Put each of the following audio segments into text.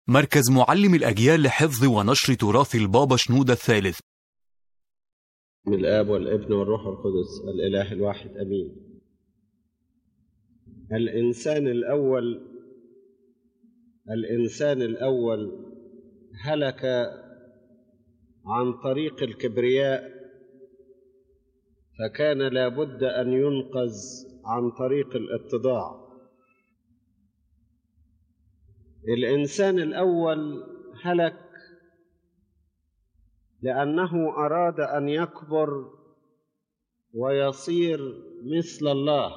مركز معلم الأجيال لحفظ ونشر تراث البابا شنودة الثالث من الآب والابن والروح القدس الإله الواحد أمين الإنسان الأول الإنسان الأول هلك عن طريق الكبرياء فكان لابد أن ينقذ عن طريق الاتضاع الإنسان الأول هلك لأنه أراد أن يكبر ويصير مثل الله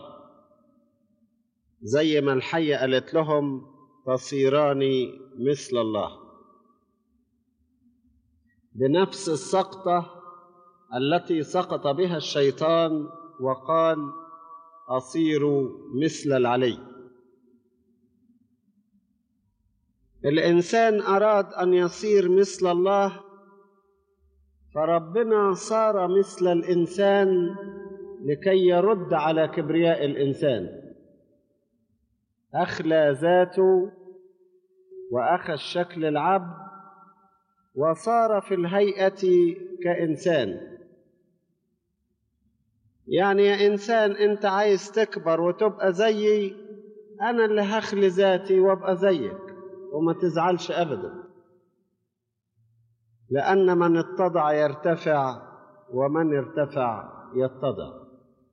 زي ما الحية قالت لهم تصيران مثل الله بنفس السقطة التي سقط بها الشيطان وقال أصير مثل العلي الإنسان أراد أن يصير مثل الله فربنا صار مثل الإنسان لكي يرد على كبرياء الإنسان أخلى ذاته وأخذ شكل العبد وصار في الهيئة كإنسان يعني يا إنسان أنت عايز تكبر وتبقى زيي أنا اللي هخلي ذاتي وأبقى زيك وما تزعلش أبدا لأن من اتضع يرتفع ومن ارتفع يتضع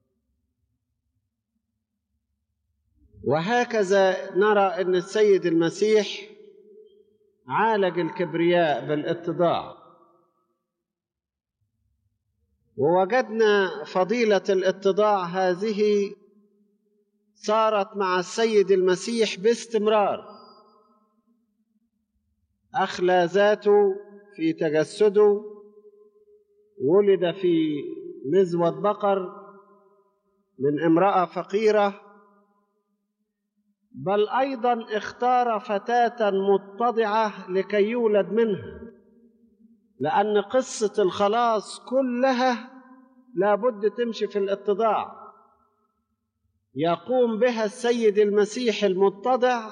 وهكذا نرى أن السيد المسيح عالج الكبرياء بالاتضاع ووجدنا فضيلة الاتضاع هذه صارت مع السيد المسيح باستمرار أخلى ذاته في تجسده ولد في مزود بقر من امرأة فقيرة بل أيضا اختار فتاة متضعة لكي يولد منها لأن قصة الخلاص كلها لابد تمشي في الاتضاع يقوم بها السيد المسيح المتضع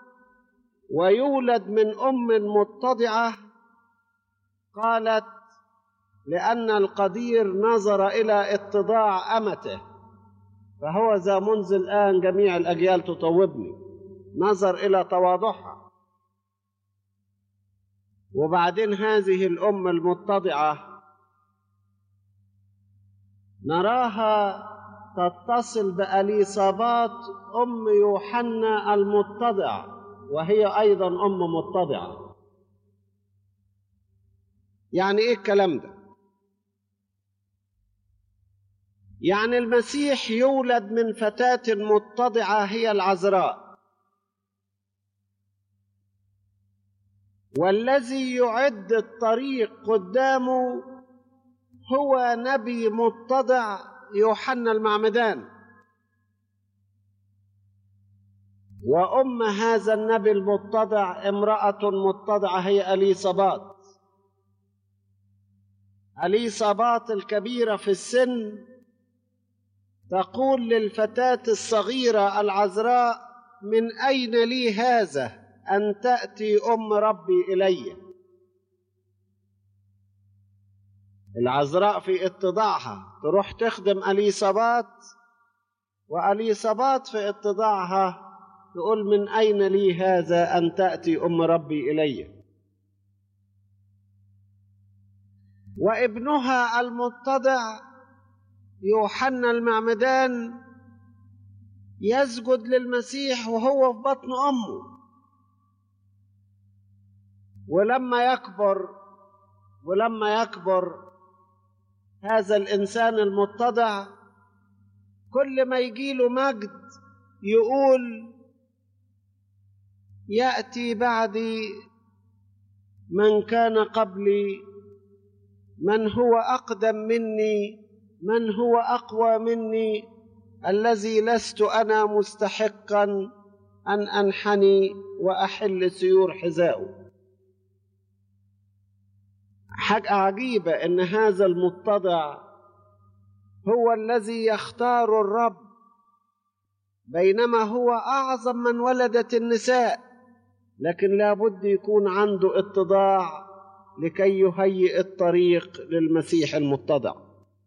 ويولد من أم متضعة قالت لأن القدير نظر إلى اتضاع أمته فهو ذا منذ الآن جميع الأجيال تطوبني نظر إلى تواضعها وبعدين هذه الأم المتضعة نراها تتصل بأليصابات أم يوحنا المتضع وهي أيضا أم متضعة يعني إيه الكلام ده؟ يعني المسيح يولد من فتاة متضعة هي العذراء والذي يعد الطريق قدامه هو نبي متضع يوحنا المعمدان وأم هذا النبي المتضع امرأة متضعة هي أليصابات أليصابات الكبيرة في السن تقول للفتاة الصغيرة العذراء من أين لي هذا أن تأتي أم ربي إلي العذراء في اتضاعها تروح تخدم أليصابات وأليصابات في اتضاعها تقول من أين لي هذا أن تأتي أم ربي إلي وابنها المتضع يوحنا المعمدان يسجد للمسيح وهو في بطن امه ولما يكبر ولما يكبر هذا الانسان المتضع كل ما يجيله مجد يقول ياتي بعدي من كان قبلي من هو اقدم مني من هو اقوى مني الذي لست انا مستحقا ان انحني واحل سيور حذائه حاجه عجيبه ان هذا المتضع هو الذي يختار الرب بينما هو اعظم من ولدت النساء لكن لابد يكون عنده اتضاع لكي يهيئ الطريق للمسيح المتضع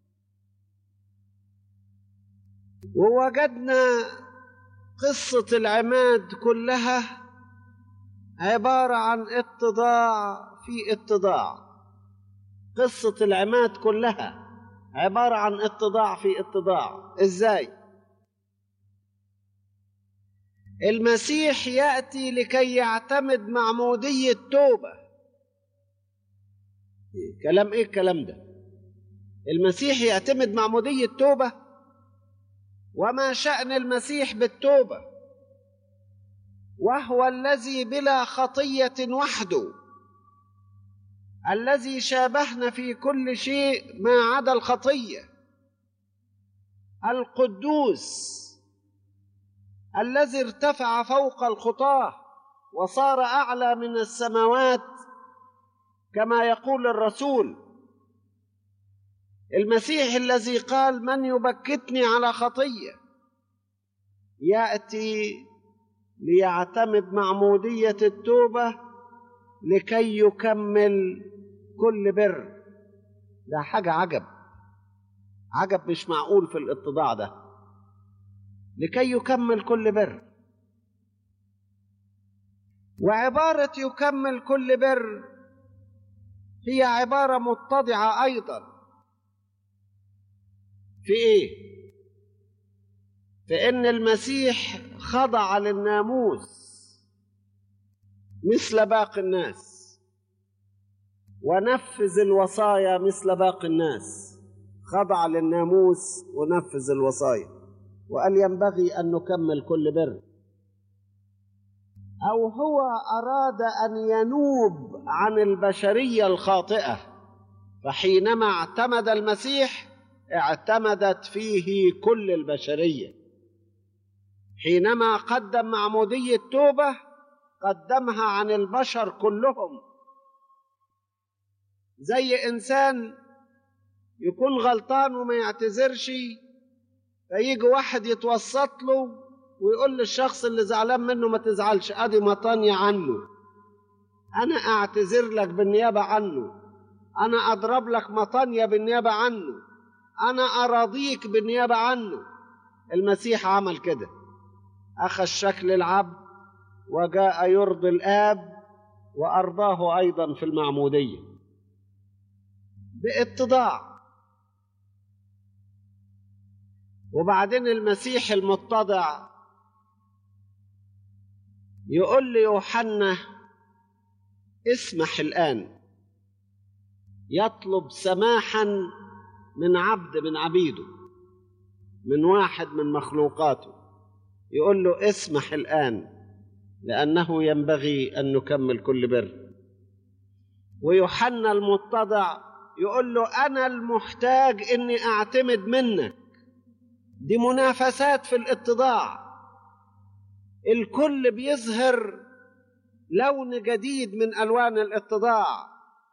ووجدنا قصة العماد كلها عبارة عن اتضاع في اتضاع قصة العماد كلها عبارة عن اتضاع في اتضاع ازاي المسيح يأتي لكي يعتمد معمودية توبة كلام ايه الكلام ده المسيح يعتمد معمودية توبة وما شأن المسيح بالتوبة وهو الذي بلا خطية وحده الذي شابهنا في كل شيء ما عدا الخطية القدوس الذي ارتفع فوق الخطاه وصار اعلى من السماوات كما يقول الرسول المسيح الذي قال من يبكتني على خطيه ياتي ليعتمد معموديه التوبه لكي يكمل كل بر ده حاجه عجب عجب مش معقول في الاتضاع ده لكي يكمل كل بر وعباره يكمل كل بر هي عباره متضعه ايضا في ايه في ان المسيح خضع للناموس مثل باقي الناس ونفذ الوصايا مثل باقي الناس خضع للناموس ونفذ الوصايا وقال ينبغي ان نكمل كل بر او هو اراد ان ينوب عن البشريه الخاطئه فحينما اعتمد المسيح اعتمدت فيه كل البشريه حينما قدم معموديه توبه قدمها عن البشر كلهم زي انسان يكون غلطان وما يعتذرش فيجي واحد يتوسط له ويقول للشخص اللي زعلان منه ما تزعلش ادي مطانية عنه انا اعتذر لك بالنيابة عنه انا اضرب لك مطانية بالنيابة عنه انا اراضيك بالنيابة عنه المسيح عمل كده اخذ شكل العبد وجاء يرضي الاب وارضاه ايضا في المعموديه باتضاع وبعدين المسيح المتضع يقول ليوحنا اسمح الآن يطلب سماحا من عبد من عبيده من واحد من مخلوقاته يقول له اسمح الآن لأنه ينبغي أن نكمل كل بر ويوحنا المتضع يقول له أنا المحتاج إني أعتمد منك دي منافسات في الاتضاع الكل بيظهر لون جديد من الوان الاتضاع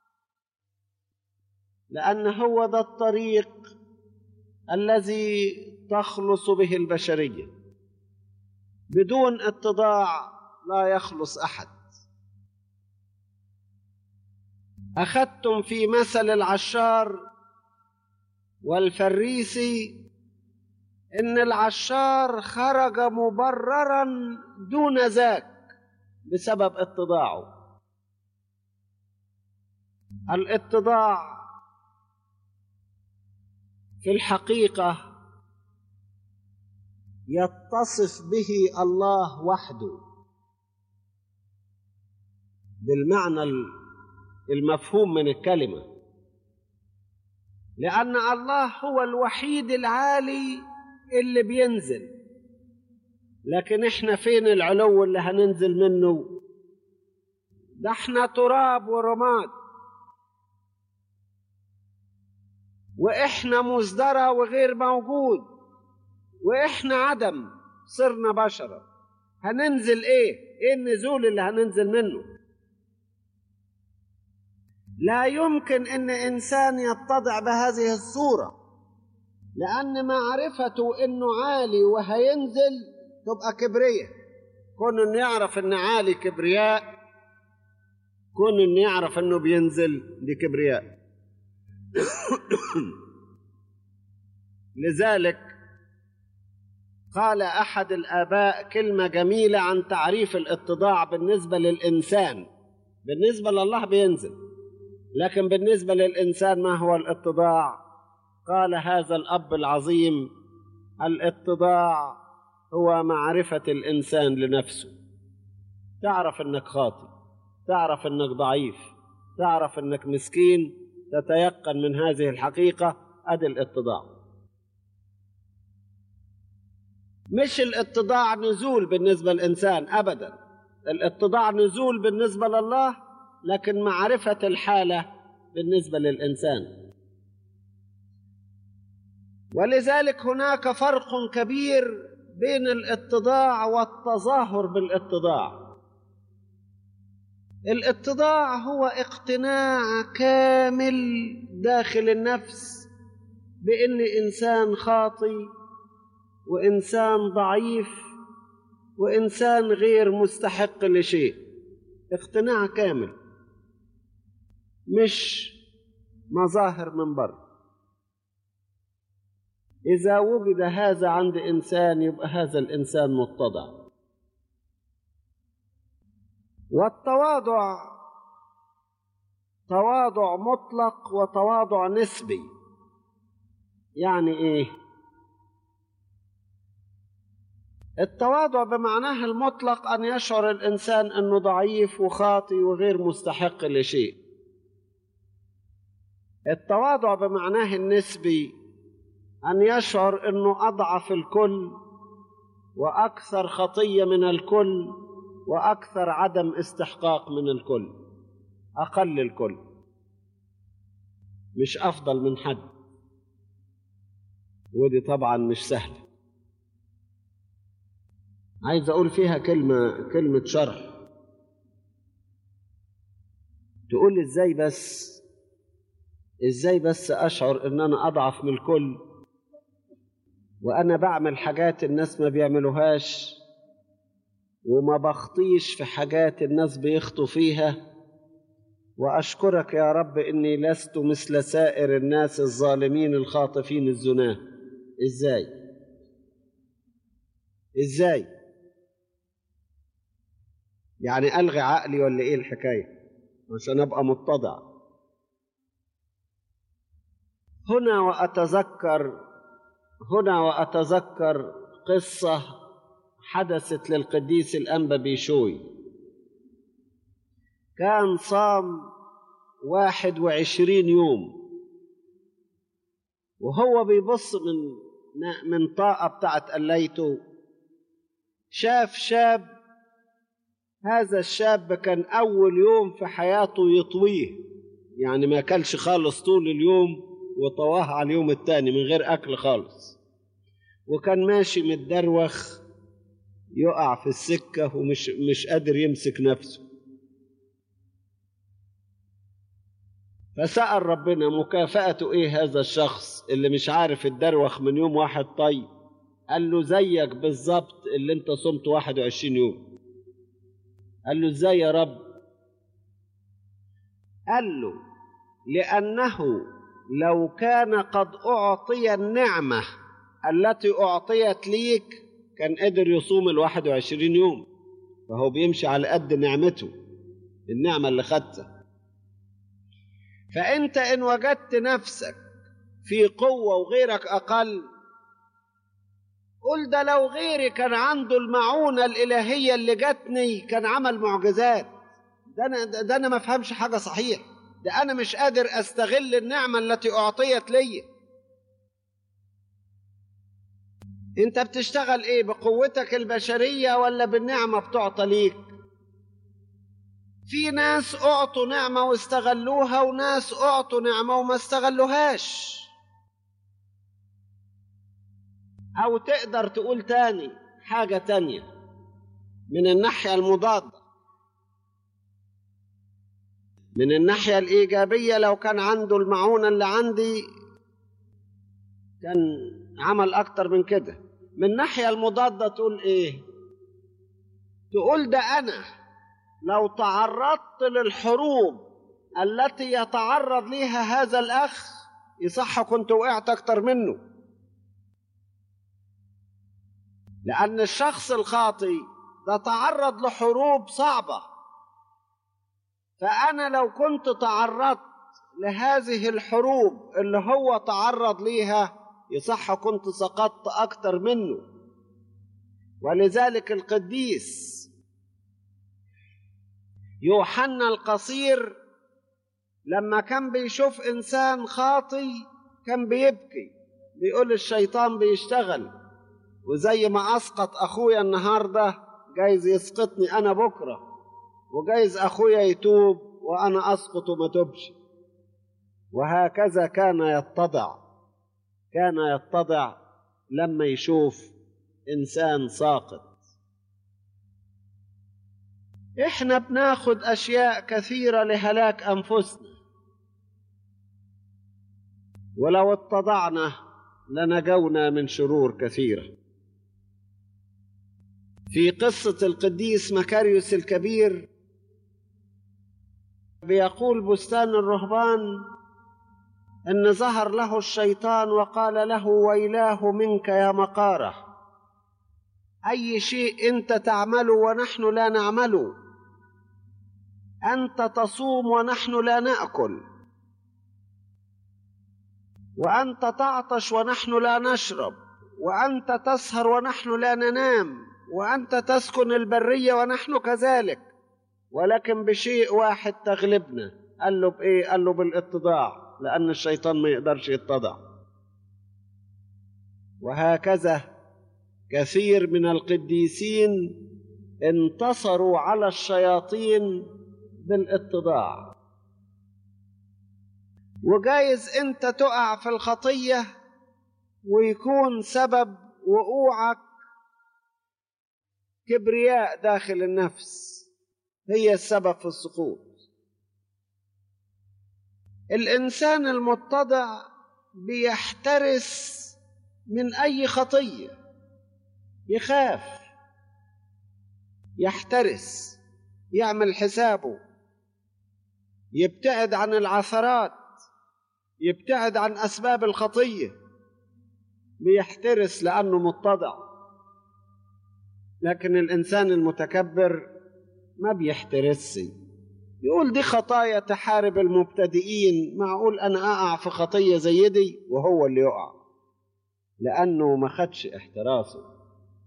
لان هو ده الطريق الذي تخلص به البشريه بدون اتضاع لا يخلص احد اخذتم في مثل العشار والفريسي ان العشار خرج مبررا دون ذاك بسبب اتضاعه الاتضاع في الحقيقه يتصف به الله وحده بالمعنى المفهوم من الكلمه لان الله هو الوحيد العالي اللي بينزل لكن احنا فين العلو اللي هننزل منه ده احنا تراب ورماد واحنا مزدرى وغير موجود واحنا عدم صرنا بشرا هننزل ايه ايه النزول اللي هننزل منه لا يمكن ان انسان يتضع بهذه الصوره لأن معرفته إنه عالي وهينزل تبقى كبرية كون إنه يعرف إن عالي كبرياء كون انه يعرف انه بينزل دي كبرياء لذلك قال احد الاباء كلمه جميله عن تعريف الاتضاع بالنسبه للانسان بالنسبه لله بينزل لكن بالنسبه للانسان ما هو الاتضاع قال هذا الاب العظيم الاتضاع هو معرفه الانسان لنفسه تعرف انك خاطئ تعرف انك ضعيف تعرف انك مسكين تتيقن من هذه الحقيقه ادي الاتضاع مش الاتضاع نزول بالنسبه للانسان ابدا الاتضاع نزول بالنسبه لله لكن معرفه الحاله بالنسبه للانسان ولذلك هناك فرق كبير بين الاتضاع والتظاهر بالاتضاع الاتضاع هو اقتناع كامل داخل النفس بان انسان خاطي وانسان ضعيف وانسان غير مستحق لشيء اقتناع كامل مش مظاهر من بره اذا وجد هذا عند انسان يبقى هذا الانسان متضع والتواضع تواضع مطلق وتواضع نسبي يعني ايه التواضع بمعناه المطلق ان يشعر الانسان انه ضعيف وخاطي وغير مستحق لشيء التواضع بمعناه النسبي ان يشعر انه اضعف الكل واكثر خطيه من الكل واكثر عدم استحقاق من الكل اقل الكل مش افضل من حد ودي طبعا مش سهله عايز اقول فيها كلمه كلمه شرح تقول ازاي بس ازاي بس اشعر ان انا اضعف من الكل وانا بعمل حاجات الناس ما بيعملوهاش وما بخطيش في حاجات الناس بيخطوا فيها واشكرك يا رب اني لست مثل سائر الناس الظالمين الخاطفين الزناه ازاي ازاي يعني الغي عقلي ولا ايه الحكايه عشان ابقى متضع هنا واتذكر هنا واتذكر قصه حدثت للقديس الانبا بيشوي كان صام واحد وعشرين يوم وهو بيبص من من طاقة بتاعت قليته شاف شاب هذا الشاب كان أول يوم في حياته يطويه يعني ما أكلش خالص طول اليوم وطواه على اليوم التاني من غير أكل خالص وكان ماشي متدروخ يقع في السكة ومش مش قادر يمسك نفسه فسأل ربنا مكافأته إيه هذا الشخص اللي مش عارف الدروخ من يوم واحد طيب قال له زيك بالظبط اللي انت صمت 21 يوم قال له ازاي يا رب قال له لأنه لو كان قد أعطي النعمة التي أعطيت ليك كان قدر يصوم ال 21 يوم فهو بيمشي على قد نعمته النعمة اللي خدتها فأنت إن وجدت نفسك في قوة وغيرك أقل قل ده لو غيري كان عنده المعونة الإلهية اللي جاتني كان عمل معجزات ده أنا, ده أنا ما فهمش حاجة صحيح ده أنا مش قادر أستغل النعمة التي أعطيت لي أنت بتشتغل إيه بقوتك البشرية ولا بالنعمة بتعطى ليك في ناس أعطوا نعمة واستغلوها وناس أعطوا نعمة وما استغلوهاش أو تقدر تقول تاني حاجة تانية من الناحية المضادة من الناحية الإيجابية لو كان عنده المعونة اللي عندي كان عمل أكتر من كده من الناحية المضادة تقول إيه تقول ده أنا لو تعرضت للحروب التي يتعرض لها هذا الأخ يصح كنت وقعت أكتر منه لأن الشخص الخاطي ده تعرض لحروب صعبة فأنا لو كنت تعرضت لهذه الحروب اللي هو تعرض ليها يصح كنت سقطت أكتر منه ولذلك القديس يوحنا القصير لما كان بيشوف إنسان خاطي كان بيبكي بيقول الشيطان بيشتغل وزي ما أسقط أخويا النهاردة جايز يسقطني أنا بكرة وجايز أخويا يتوب وأنا أسقط وما توبش وهكذا كان يتضع كان يتضع لما يشوف إنسان ساقط إحنا بناخد أشياء كثيرة لهلاك أنفسنا ولو اتضعنا لنجونا من شرور كثيره في قصة القديس مكاريوس الكبير بيقول بستان الرهبان ان ظهر له الشيطان وقال له ويلاه منك يا مقاره اي شيء انت تعمله ونحن لا نعمله انت تصوم ونحن لا ناكل وانت تعطش ونحن لا نشرب وانت تسهر ونحن لا ننام وانت تسكن البريه ونحن كذلك ولكن بشيء واحد تغلبنا قال له بايه قال له بالاتضاع لان الشيطان ما يقدرش يتضع وهكذا كثير من القديسين انتصروا على الشياطين بالاتضاع وجايز انت تقع في الخطيه ويكون سبب وقوعك كبرياء داخل النفس هي السبب في السقوط الانسان المتضع بيحترس من اي خطيه يخاف يحترس يعمل حسابه يبتعد عن العثرات يبتعد عن اسباب الخطيه بيحترس لانه متضع لكن الانسان المتكبر ما بيحترسش يقول دي خطايا تحارب المبتدئين معقول انا اقع في خطيه زي دي وهو اللي يقع لانه ما خدش احتراسه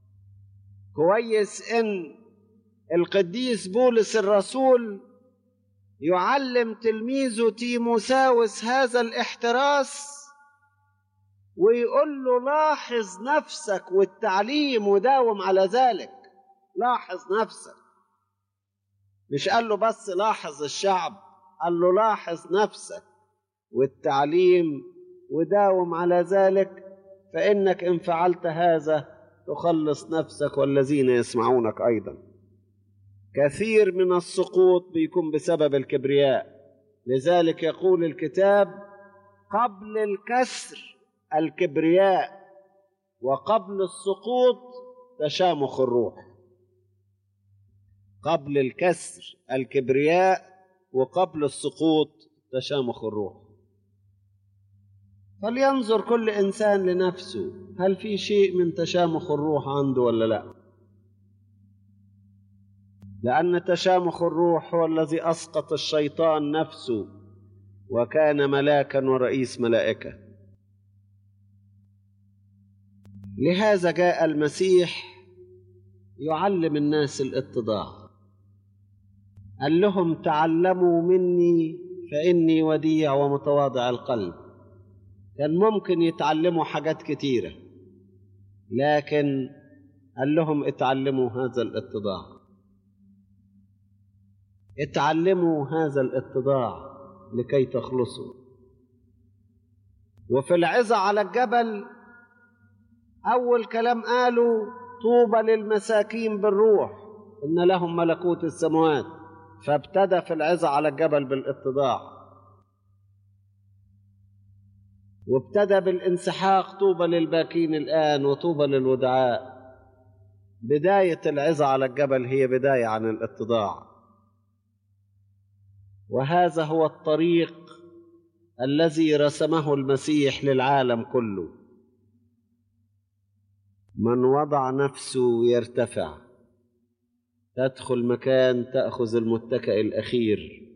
كويس ان القديس بولس الرسول يعلم تلميذه تيموساوس هذا الاحتراس ويقول له لاحظ نفسك والتعليم وداوم على ذلك لاحظ نفسك مش قال له بس لاحظ الشعب قال له لاحظ نفسك والتعليم وداوم على ذلك فإنك إن فعلت هذا تخلص نفسك والذين يسمعونك أيضا كثير من السقوط بيكون بسبب الكبرياء لذلك يقول الكتاب قبل الكسر الكبرياء وقبل السقوط تشامخ الروح قبل الكسر الكبرياء وقبل السقوط تشامخ الروح فلينظر كل انسان لنفسه هل في شيء من تشامخ الروح عنده ولا لا لان تشامخ الروح هو الذي اسقط الشيطان نفسه وكان ملاكا ورئيس ملائكه لهذا جاء المسيح يعلم الناس الاتضاع قال لهم تعلموا مني فاني وديع ومتواضع القلب كان ممكن يتعلموا حاجات كتيره لكن قال لهم اتعلموا هذا الاتضاع اتعلموا هذا الاتضاع لكي تخلصوا وفي العظة على الجبل أول كلام قالوا طوبى للمساكين بالروح إن لهم ملكوت السماوات فابتدى في العظة على الجبل بالاتضاع وابتدى بالانسحاق طوبى للباكين الآن وطوبى للودعاء بداية العظة على الجبل هي بداية عن الاتضاع وهذا هو الطريق الذي رسمه المسيح للعالم كله من وضع نفسه يرتفع تدخل مكان تاخذ المتكئ الاخير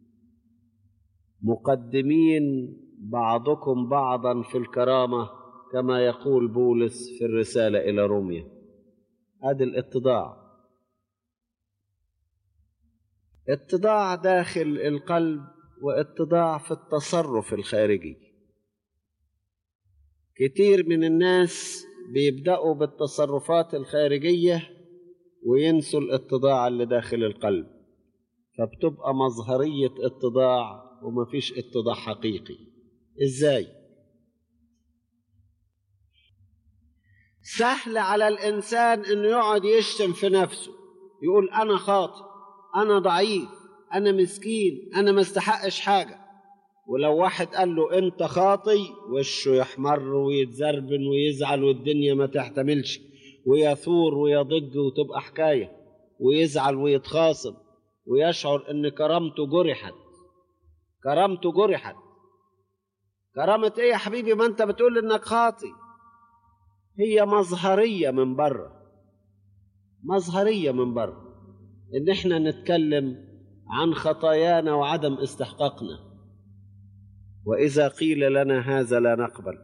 مقدمين بعضكم بعضا في الكرامه كما يقول بولس في الرساله الى روميا ادي الاتضاع اتضاع داخل القلب واتضاع في التصرف الخارجي كتير من الناس بيبداوا بالتصرفات الخارجيه وينسوا الاتضاع اللي داخل القلب فبتبقى مظهريه اتضاع ومفيش اتضاع حقيقي ازاي سهل على الانسان انه يقعد يشتم في نفسه يقول انا خاطئ انا ضعيف انا مسكين انا ما استحقش حاجه ولو واحد قال له انت خاطي وشه يحمر ويتزربن ويزعل والدنيا ما تحتملش ويثور ويضج وتبقى حكايه ويزعل ويتخاصم ويشعر ان كرامته جرحت كرامته جرحت كرامة ايه يا حبيبي ما انت بتقول انك خاطي هي مظهرية من بره مظهرية من بره ان احنا نتكلم عن خطايانا وعدم استحقاقنا واذا قيل لنا هذا لا نقبل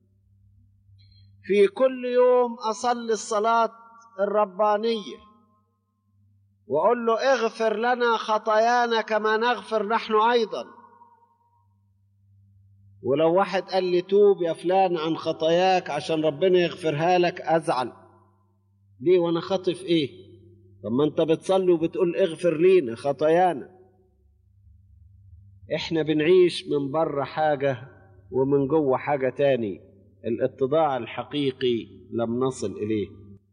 في كل يوم اصلي الصلاه الربانيه واقول له اغفر لنا خطايانا كما نغفر نحن ايضا ولو واحد قال لي توب يا فلان عن خطاياك عشان ربنا يغفرها لك ازعل ليه وانا خاطف ايه طب ما انت بتصلي وبتقول اغفر لينا خطايانا احنا بنعيش من بره حاجة ومن جوه حاجة تاني الاتضاع الحقيقي لم نصل إليه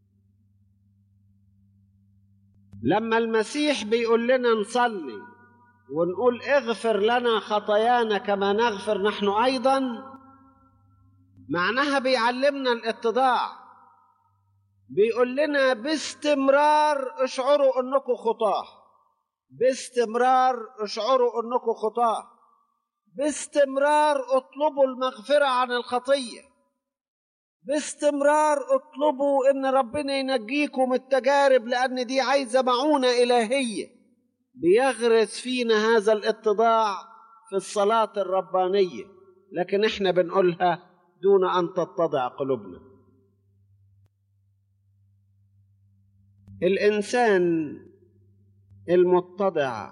لما المسيح بيقول لنا نصلي ونقول اغفر لنا خطايانا كما نغفر نحن أيضا معناها بيعلمنا الاتضاع بيقول لنا باستمرار اشعروا انكم خطاه باستمرار اشعروا انكم خطاه باستمرار اطلبوا المغفره عن الخطيه باستمرار اطلبوا ان ربنا ينجيكم التجارب لان دي عايزه معونه الهيه بيغرس فينا هذا الاتضاع في الصلاه الربانيه لكن احنا بنقولها دون ان تتضع قلوبنا الانسان المتضع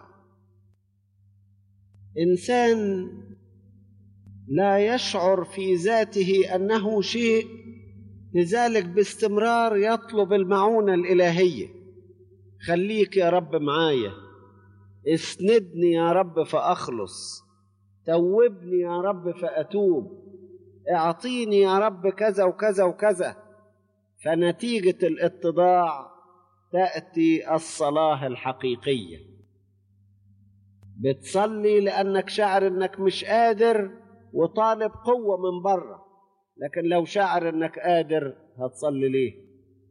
انسان لا يشعر في ذاته انه شيء لذلك باستمرار يطلب المعونه الالهيه خليك يا رب معايا اسندني يا رب فاخلص توبني يا رب فاتوب اعطيني يا رب كذا وكذا وكذا فنتيجه الاتضاع تاتي الصلاه الحقيقيه بتصلي لانك شاعر انك مش قادر وطالب قوه من بره لكن لو شاعر انك قادر هتصلي ليه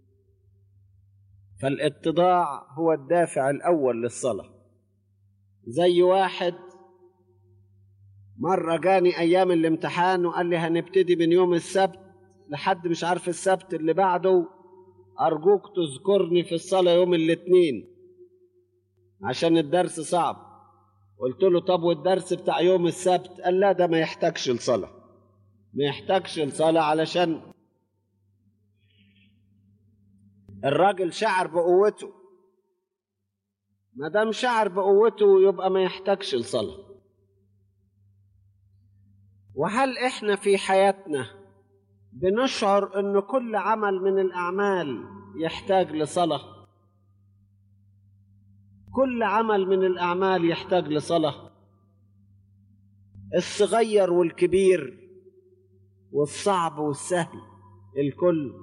فالاتضاع هو الدافع الاول للصلاه زي واحد مره جاني ايام الامتحان وقال لي هنبتدي من يوم السبت لحد مش عارف السبت اللي بعده أرجوك تذكرني في الصلاة يوم الاثنين عشان الدرس صعب قلت له طب والدرس بتاع يوم السبت قال لا ده ما يحتاجش الصلاة ما يحتاجش الصلاة علشان الراجل شعر بقوته ما دام شعر بقوته يبقى ما يحتاجش الصلاة وهل احنا في حياتنا بنشعر ان كل عمل من الاعمال يحتاج لصلاه كل عمل من الاعمال يحتاج لصلاه الصغير والكبير والصعب والسهل الكل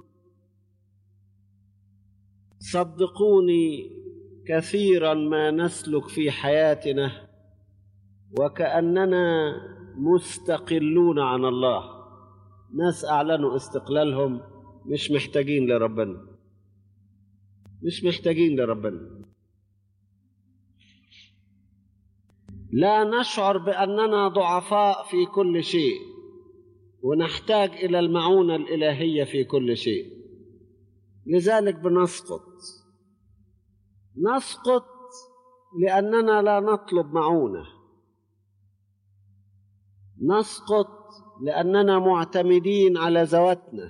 صدقوني كثيرا ما نسلك في حياتنا وكاننا مستقلون عن الله ناس اعلنوا استقلالهم مش محتاجين لربنا مش محتاجين لربنا لا نشعر باننا ضعفاء في كل شيء ونحتاج الى المعونه الالهيه في كل شيء لذلك بنسقط نسقط لاننا لا نطلب معونه نسقط لاننا معتمدين على ذواتنا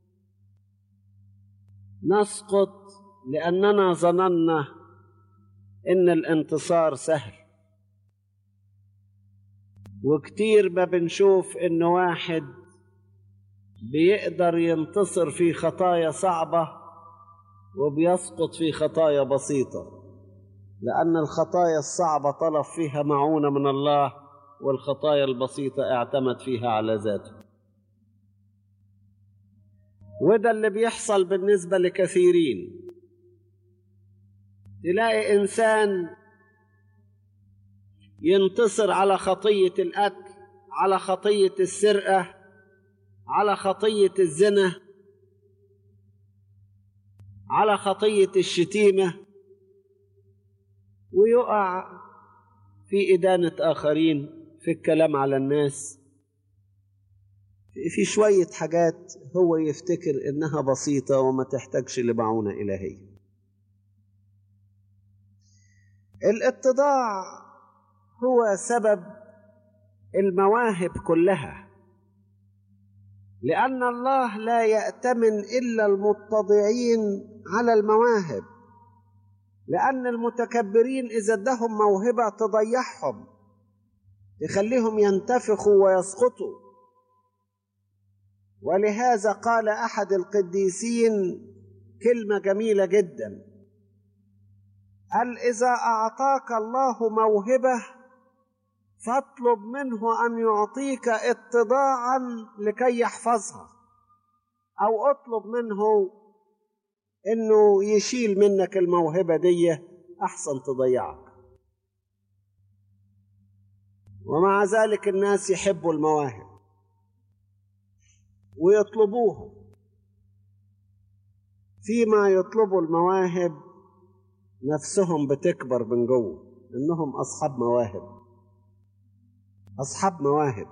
نسقط لاننا ظننا ان الانتصار سهل وكتير ما بنشوف ان واحد بيقدر ينتصر في خطايا صعبه وبيسقط في خطايا بسيطه لان الخطايا الصعبه طلب فيها معونه من الله والخطايا البسيطه اعتمد فيها على ذاته وده اللي بيحصل بالنسبه لكثيرين تلاقي انسان ينتصر على خطيه القتل على خطيه السرقه على خطيه الزنا على خطيه الشتيمه ويقع في ادانه اخرين في الكلام على الناس في شويه حاجات هو يفتكر انها بسيطه وما تحتاجش لمعونه الهيه الاتضاع هو سبب المواهب كلها لان الله لا ياتمن الا المتضعين على المواهب لان المتكبرين اذا ادهم موهبه تضيعهم تخليهم ينتفخوا ويسقطوا ولهذا قال احد القديسين كلمه جميله جدا قال اذا اعطاك الله موهبه فاطلب منه ان يعطيك اتضاعا لكي يحفظها او اطلب منه انه يشيل منك الموهبه دي احسن تضيعك ومع ذلك الناس يحبوا المواهب ويطلبوها فيما يطلبوا المواهب نفسهم بتكبر من جوه انهم اصحاب مواهب اصحاب مواهب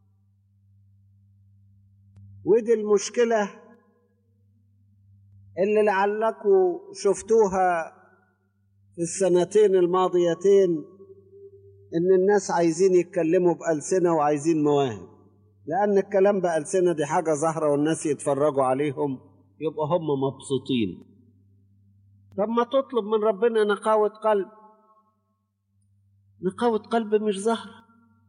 ودي المشكله اللي لعلكم شفتوها في السنتين الماضيتين ان الناس عايزين يتكلموا بألسنة وعايزين مواهب لأن الكلام بألسنة دي حاجة ظاهرة والناس يتفرجوا عليهم يبقى هم مبسوطين طب ما تطلب من ربنا نقاوة قلب نقاوة قلب مش ظاهرة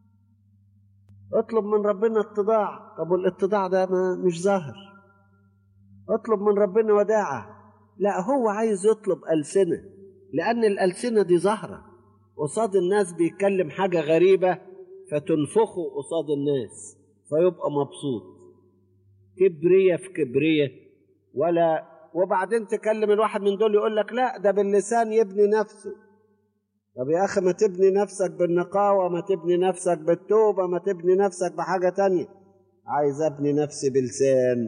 اطلب من ربنا اتضاع طب والاتضاع ده ما مش ظاهر اطلب من ربنا وداعة لا هو عايز يطلب ألسنة لأن الألسنة دي ظاهرة قصاد الناس بيتكلم حاجة غريبة فتنفخه قصاد الناس فيبقى مبسوط كبرية في كبرية ولا وبعدين تكلم الواحد من دول يقول لك لا ده باللسان يبني نفسه طب يا أخي ما تبني نفسك بالنقاوة ما تبني نفسك بالتوبة ما تبني نفسك بحاجة تانية عايز أبني نفسي بلسان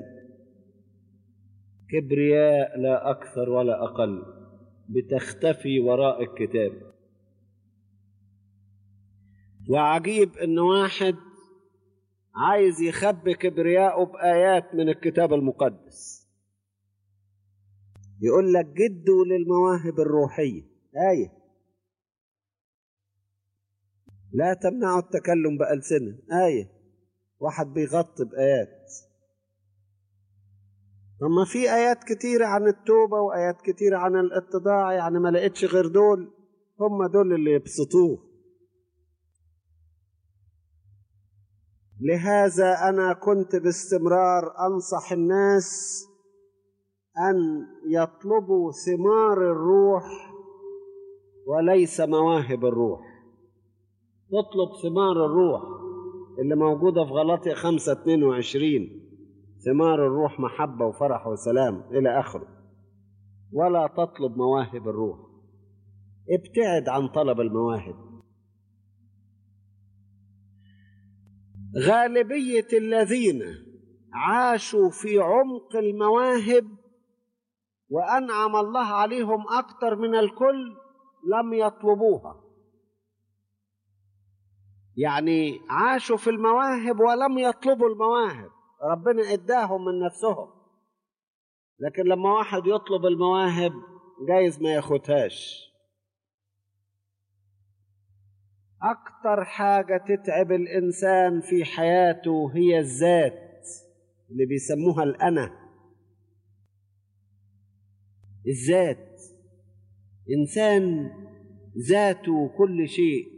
كبرياء لا أكثر ولا أقل بتختفي وراء الكتاب وعجيب ان واحد عايز يخبي كبرياءه بآيات من الكتاب المقدس يقول لك جدوا للمواهب الروحية آية لا تمنعوا التكلم بألسنة آية واحد بيغطي بآيات طب ما في آيات كتيرة عن التوبة وآيات كتيرة عن الاتضاع يعني ما لقيتش غير دول هم دول اللي يبسطوه لهذا انا كنت باستمرار انصح الناس ان يطلبوا ثمار الروح وليس مواهب الروح تطلب ثمار الروح اللي موجوده في غلطية 5 22 ثمار الروح محبة وفرح وسلام إلى آخره ولا تطلب مواهب الروح ابتعد عن طلب المواهب غالبية الذين عاشوا في عمق المواهب وأنعم الله عليهم أكثر من الكل لم يطلبوها يعني عاشوا في المواهب ولم يطلبوا المواهب ربنا اداهم من نفسهم لكن لما واحد يطلب المواهب جايز ما ياخدهاش اكتر حاجه تتعب الانسان في حياته هي الذات اللي بيسموها الانا الذات انسان ذاته كل شيء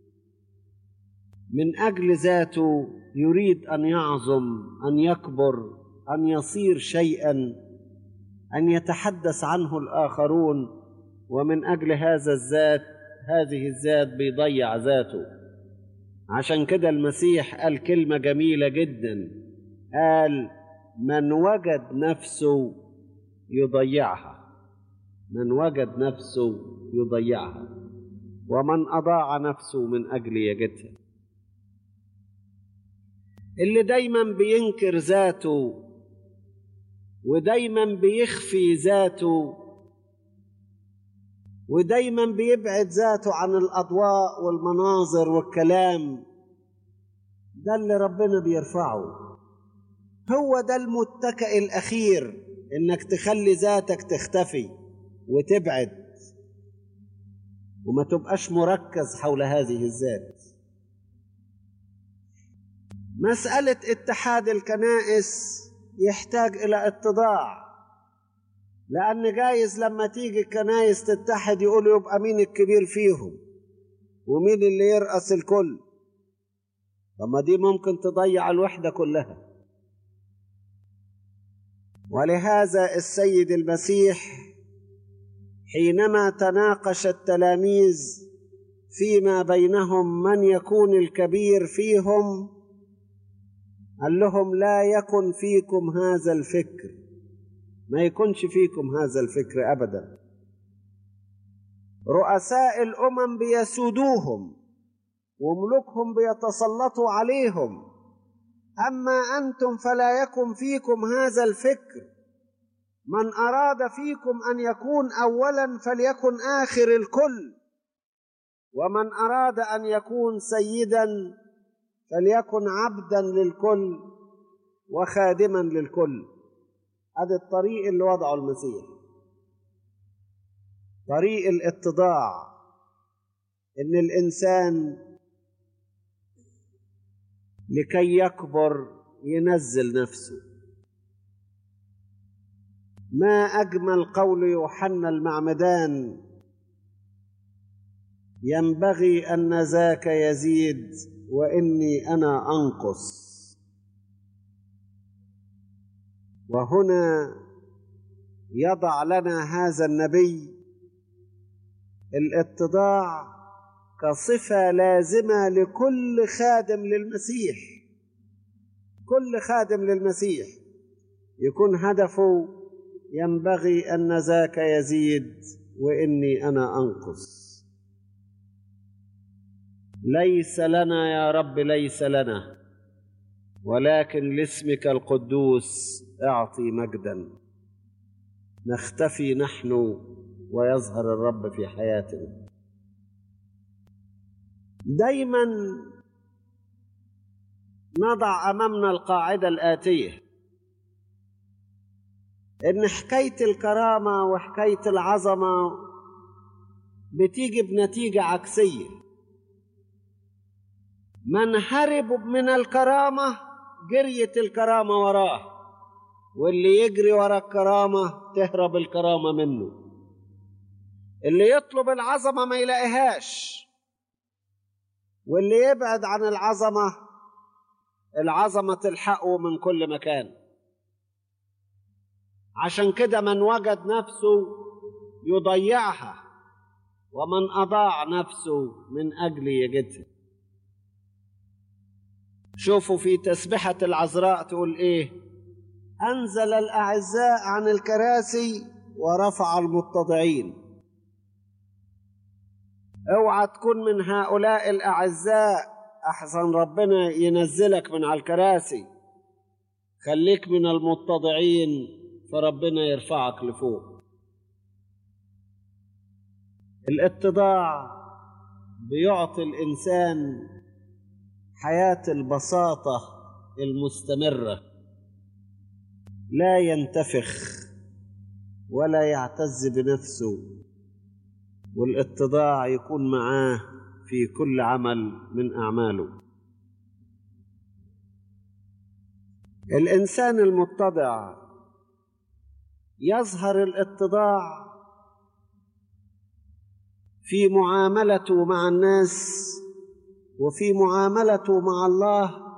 من اجل ذاته يريد ان يعظم ان يكبر ان يصير شيئا ان يتحدث عنه الاخرون ومن اجل هذا الذات هذه الذات بيضيع ذاته عشان كده المسيح قال كلمه جميله جدا قال من وجد نفسه يضيعها من وجد نفسه يضيعها ومن اضاع نفسه من اجل يجدها اللي دايما بينكر ذاته ودايما بيخفي ذاته ودايما بيبعد ذاته عن الاضواء والمناظر والكلام ده اللي ربنا بيرفعه هو ده المتكئ الاخير انك تخلي ذاتك تختفي وتبعد وما تبقاش مركز حول هذه الذات مسألة اتحاد الكنائس يحتاج إلى اتضاع لأن جايز لما تيجي الكنائس تتحد يقولوا يبقى مين الكبير فيهم ومين اللي يرأس الكل طب ما دي ممكن تضيع الوحدة كلها ولهذا السيد المسيح حينما تناقش التلاميذ فيما بينهم من يكون الكبير فيهم قال لهم لا يكن فيكم هذا الفكر ما يكونش فيكم هذا الفكر ابدا رؤساء الامم بيسودوهم وملوكهم بيتسلطوا عليهم اما انتم فلا يكن فيكم هذا الفكر من اراد فيكم ان يكون اولا فليكن اخر الكل ومن اراد ان يكون سيدا فليكن عبدا للكل وخادما للكل هذا الطريق اللي وضعه المسيح طريق الاتضاع ان الانسان لكي يكبر ينزل نفسه ما اجمل قول يوحنا المعمدان ينبغي ان ذاك يزيد واني انا انقص وهنا يضع لنا هذا النبي الاتضاع كصفه لازمه لكل خادم للمسيح كل خادم للمسيح يكون هدفه ينبغي ان ذاك يزيد واني انا انقص ليس لنا يا رب ليس لنا ولكن لاسمك القدوس اعطي مجدا نختفي نحن ويظهر الرب في حياتنا دايما نضع امامنا القاعده الاتيه ان حكايه الكرامه وحكايه العظمه بتيجي بنتيجه عكسيه من هرب من الكرامه جريت الكرامه وراه واللي يجري ورا الكرامه تهرب الكرامه منه اللي يطلب العظمه ما يلاقيهاش واللي يبعد عن العظمه العظمه تلحقه من كل مكان عشان كده من وجد نفسه يضيعها ومن اضاع نفسه من اجل يجدها شوفوا في تسبحه العذراء تقول ايه انزل الاعزاء عن الكراسي ورفع المتضعين اوعى تكون من هؤلاء الاعزاء احسن ربنا ينزلك من على الكراسي خليك من المتضعين فربنا يرفعك لفوق الاتضاع بيعطي الانسان حياة البساطة المستمرة لا ينتفخ ولا يعتز بنفسه والاتضاع يكون معاه في كل عمل من أعماله الإنسان المتضع يظهر الاتضاع في معاملته مع الناس وفي معاملته مع الله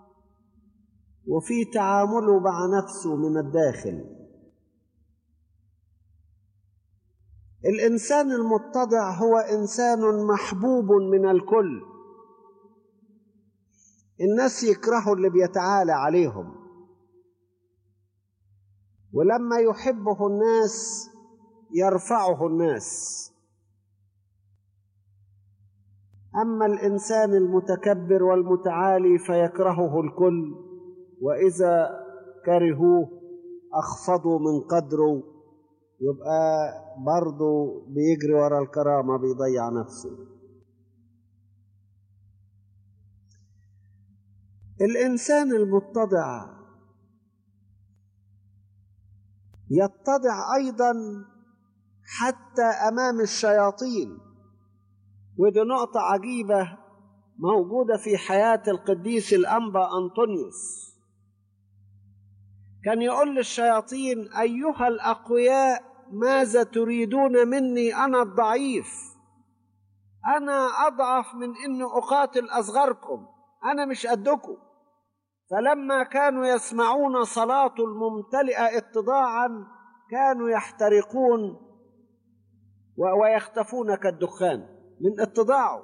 وفي تعامله مع نفسه من الداخل الانسان المتضع هو انسان محبوب من الكل الناس يكرهوا اللي بيتعالى عليهم ولما يحبه الناس يرفعه الناس اما الانسان المتكبر والمتعالي فيكرهه الكل واذا كرهوه اخفضوا من قدره يبقى برضه بيجري ورا الكرامه بيضيع نفسه الانسان المتضع يتضع ايضا حتى امام الشياطين ودي نقطه عجيبه موجوده في حياه القديس الانبا انطونيوس كان يقول للشياطين ايها الاقوياء ماذا تريدون مني انا الضعيف انا اضعف من ان اقاتل اصغركم انا مش قدكم فلما كانوا يسمعون صلاه الممتلئه اتضاعا كانوا يحترقون ويختفون كالدخان من اتضاعه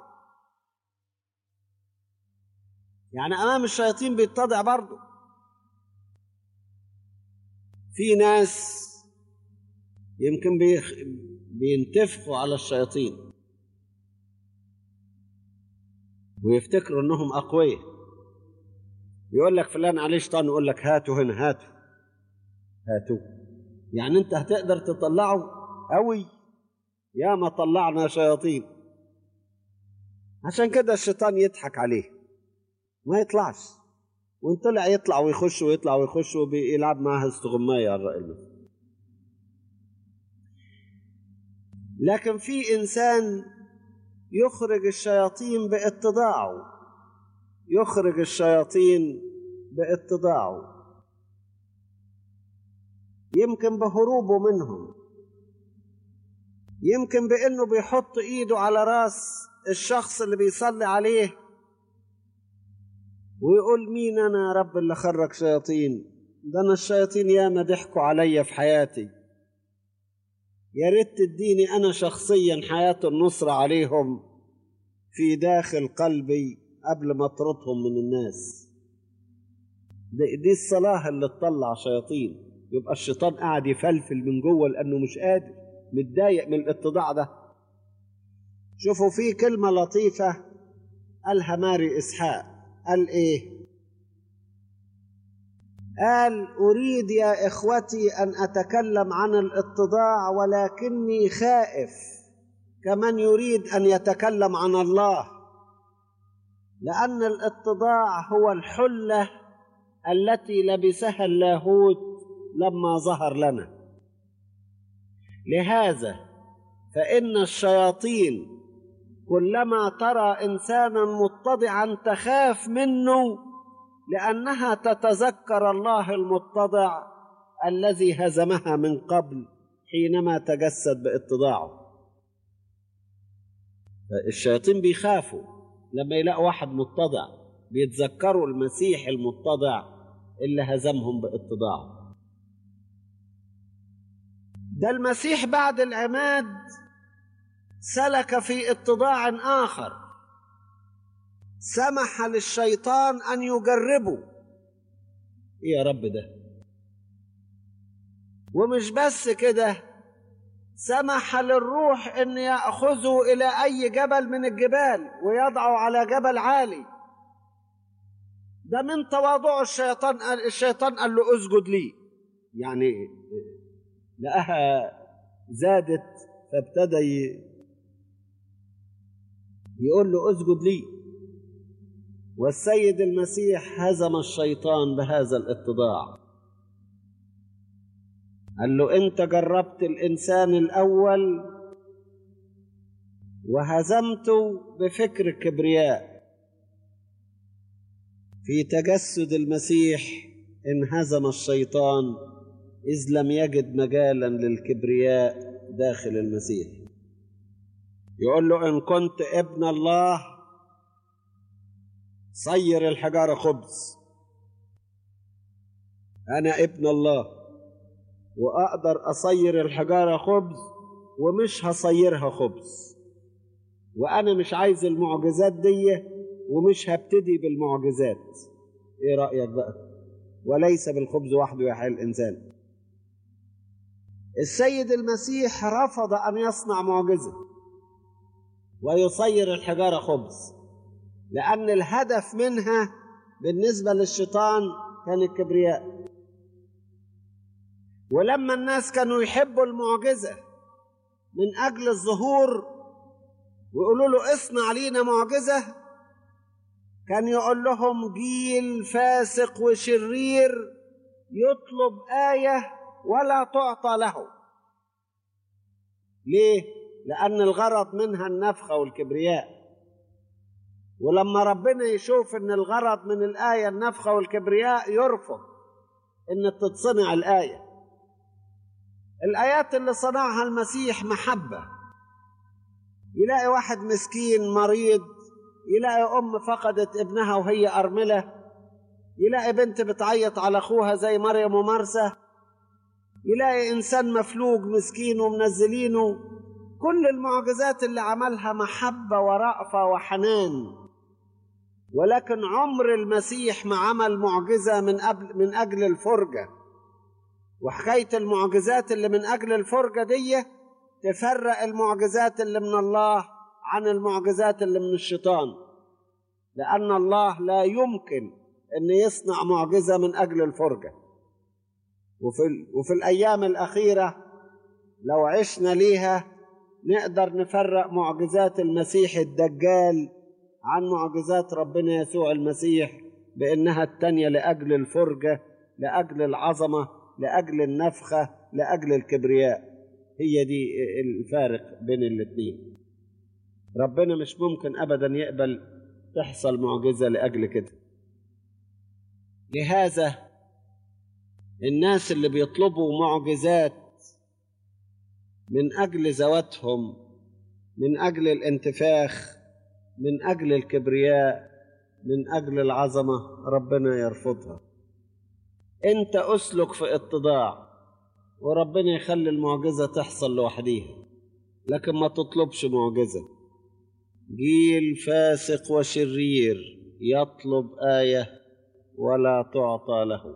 يعني امام الشياطين بيتضع برضه في ناس يمكن بيخ... بينتفخوا على الشياطين ويفتكروا انهم اقوياء يقول لك فلان عليه شيطان يقول لك هاتوا هنا هاتوا هاتوا يعني انت هتقدر تطلعه قوي يا ما طلعنا شياطين عشان كده الشيطان يضحك عليه ما يطلعش وان طلع يطلع ويخش ويطلع ويخش وبيلعب معها استغماية على الرأي المثل لكن في انسان يخرج الشياطين باتضاعه يخرج الشياطين باتضاعه يمكن بهروبه منهم يمكن بانه بيحط ايده على راس الشخص اللي بيصلي عليه ويقول مين انا يا رب اللي خرج شياطين ده انا الشياطين ياما ضحكوا عليا في حياتي يا ريت تديني انا شخصيا حياه النصره عليهم في داخل قلبي قبل ما اطردهم من الناس دي, دي الصلاه اللي تطلع شياطين يبقى الشيطان قاعد يفلفل من جوه لانه مش قادر متضايق من الاتضاع ده شوفوا في كلمه لطيفه قالها ماري اسحاق قال ايه قال اريد يا اخوتي ان اتكلم عن الاتضاع ولكني خائف كمن يريد ان يتكلم عن الله لان الاتضاع هو الحله التي لبسها اللاهوت لما ظهر لنا لهذا فان الشياطين كلما ترى انسانا متضعا تخاف منه لانها تتذكر الله المتضع الذي هزمها من قبل حينما تجسد باتضاعه الشياطين بيخافوا لما يلاقوا واحد متضع بيتذكروا المسيح المتضع اللي هزمهم باتضاعه ده المسيح بعد العماد سلك في اتضاع اخر سمح للشيطان ان يجربه ايه يا رب ده ومش بس كده سمح للروح ان ياخذه الى اي جبل من الجبال ويضعه على جبل عالي ده من تواضع الشيطان قال الشيطان قال له اسجد لي يعني لقاها زادت فابتدى يقول له اسجد لي والسيد المسيح هزم الشيطان بهذا الاتضاع قال له انت جربت الانسان الاول وهزمته بفكر الكبرياء في تجسد المسيح انهزم الشيطان اذ لم يجد مجالا للكبرياء داخل المسيح يقول له ان كنت ابن الله صير الحجاره خبز انا ابن الله واقدر اصير الحجاره خبز ومش هصيرها خبز وانا مش عايز المعجزات دي ومش هبتدي بالمعجزات ايه رايك بقى وليس بالخبز وحده يحيى الانسان السيد المسيح رفض ان يصنع معجزه ويصير الحجاره خبز لان الهدف منها بالنسبه للشيطان كان الكبرياء ولما الناس كانوا يحبوا المعجزه من اجل الظهور ويقولوا له اصنع لينا معجزه كان يقول لهم جيل فاسق وشرير يطلب ايه ولا تعطى له ليه لان الغرض منها النفخه والكبرياء ولما ربنا يشوف ان الغرض من الايه النفخه والكبرياء يرفض ان تتصنع الايه الايات اللي صنعها المسيح محبه يلاقي واحد مسكين مريض يلاقي ام فقدت ابنها وهي ارمله يلاقي بنت بتعيط على اخوها زي مريم ومرسى يلاقي انسان مفلوج مسكين ومنزلينه كل المعجزات اللي عملها محبه ورأفه وحنان ولكن عمر المسيح ما عمل معجزه من قبل من اجل الفرجه وحكايه المعجزات اللي من اجل الفرجه دي تفرق المعجزات اللي من الله عن المعجزات اللي من الشيطان لان الله لا يمكن ان يصنع معجزه من اجل الفرجه وفي وفي الايام الاخيره لو عشنا ليها نقدر نفرق معجزات المسيح الدجال عن معجزات ربنا يسوع المسيح بانها التانيه لاجل الفرجه لاجل العظمه لاجل النفخه لاجل الكبرياء هي دي الفارق بين الاثنين ربنا مش ممكن ابدا يقبل تحصل معجزه لاجل كده لهذا الناس اللي بيطلبوا معجزات من اجل ذواتهم من اجل الانتفاخ من اجل الكبرياء من اجل العظمه ربنا يرفضها انت اسلك في اتضاع وربنا يخلي المعجزه تحصل لوحديها لكن ما تطلبش معجزه جيل فاسق وشرير يطلب ايه ولا تعطى له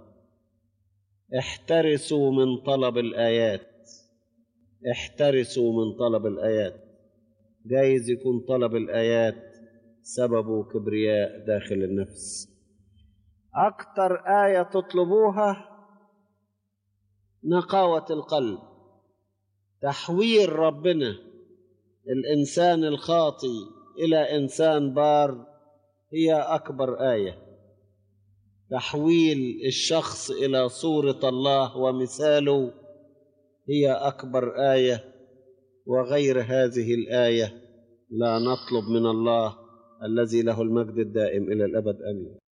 احترسوا من طلب الايات احترسوا من طلب الايات جايز يكون طلب الايات سببه كبرياء داخل النفس اكتر ايه تطلبوها نقاوه القلب تحوير ربنا الانسان الخاطي الى انسان بار هي اكبر ايه تحويل الشخص الى صوره الله ومثاله هي اكبر ايه وغير هذه الايه لا نطلب من الله الذي له المجد الدائم الى الابد امين